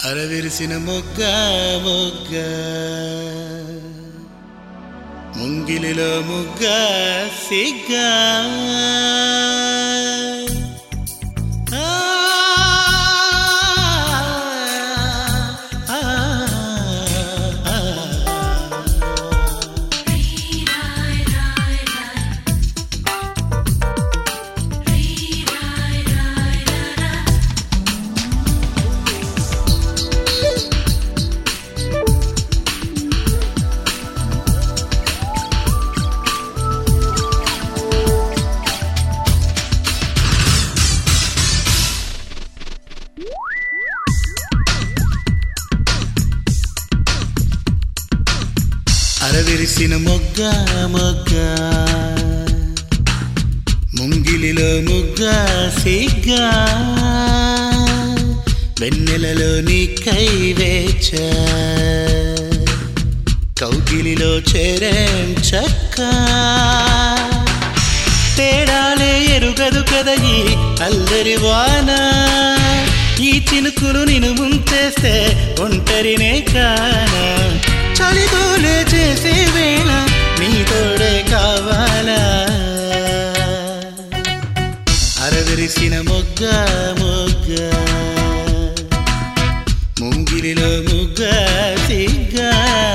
అరవిరిసిన మొగ్గ మొగ్గ ముంగిలిలో ముగ్గ సిగ్గా ఆ, ఆ, ఆ, ఆ. అరవిరిసిన మొగ్గ మొగ్గ ముంగిలిలో ముగ్గ సిగ్గా వెన్నెలలో నీ కై వేచ కౌగిలిలో చేరేం చక్క తేడాలే ఎరుగదు కదా ఈ అల్లరి వాన ఈ చినుకులు నిన్ను ముంచేస్తే ఒంటరినే కానా చలిగోలే చేసే వేళ నీ తోడే కావాలా అరవిరిసిన మొగ్గ మొగ్గ ముంగిరిలో ముగ్గ సిగ్గా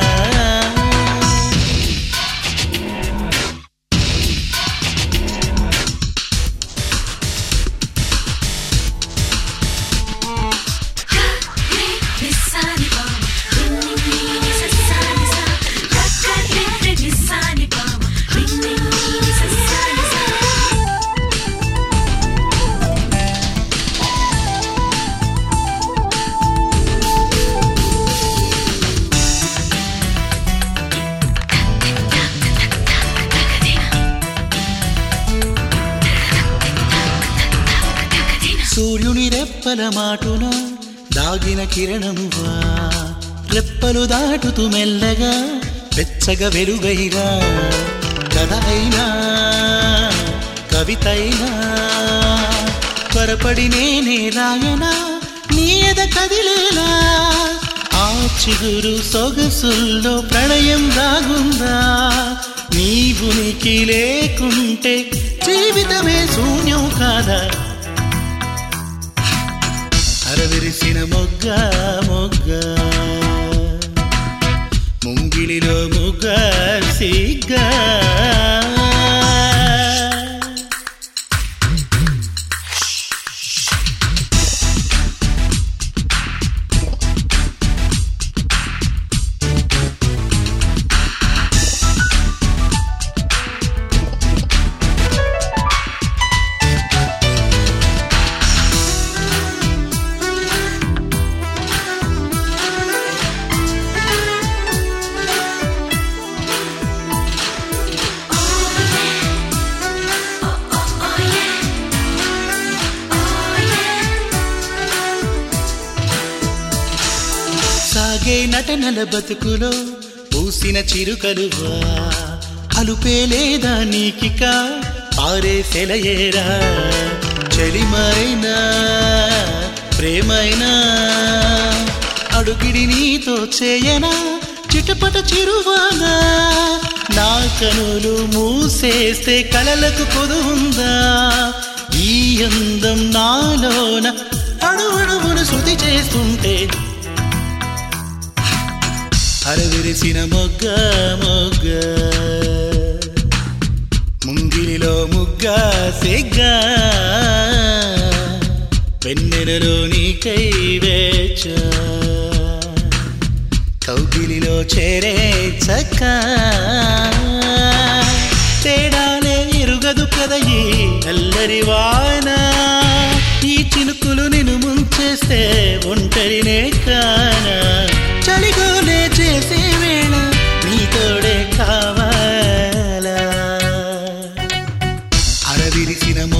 సూర్యుని రెప్పల మాటున దాగిన కిరణమువా రెప్పలు దాటుతూ మెల్లగా వెచ్చగా వెలుగైరా కథ అయినా కవితైనా త్వరపడి నేనే రాయనా నీయద కదిలేలా ఆ చిగురు సొగసుల్లో ప్రళయం దాగుందా నీవు నీకి లేకుంటే జీవితమే శూన్యం కాదా అరవిరిసిన మొగ్గ మొగ్గ ముంగిలిలో ముగ్గ సిగ్గా సాగే నటనల బతుకులో పూసిన చిరుకలువా అలుపే లేదా నీకిక పారే సెలయేరా చలిమైనా ప్రేమైనా అడుగిడి నీతో చేయనా చిటపట చిరువానా నా కనులు మూసేస్తే కలలకు కొదుందా ఈ అందం నాలోన అడువడువును శృతి చేస్తుంటే అరవిరిసిన మొగ్గ మొగ్గ ముంగిలిలో ముగ్గ సిగ్గా వెన్నెలలో నీకై వేచ కౌగిలిలో చేరే చక్క తేడాలే ఎరుగదు కదా ఈ అల్లరి వాన ఈ చినుకులు నిన్ను ముంచేస్తే ఒంటరినే కానా చలిగోలే చేసే వేళ నీ తోడే కావాలా అరవిరిసిన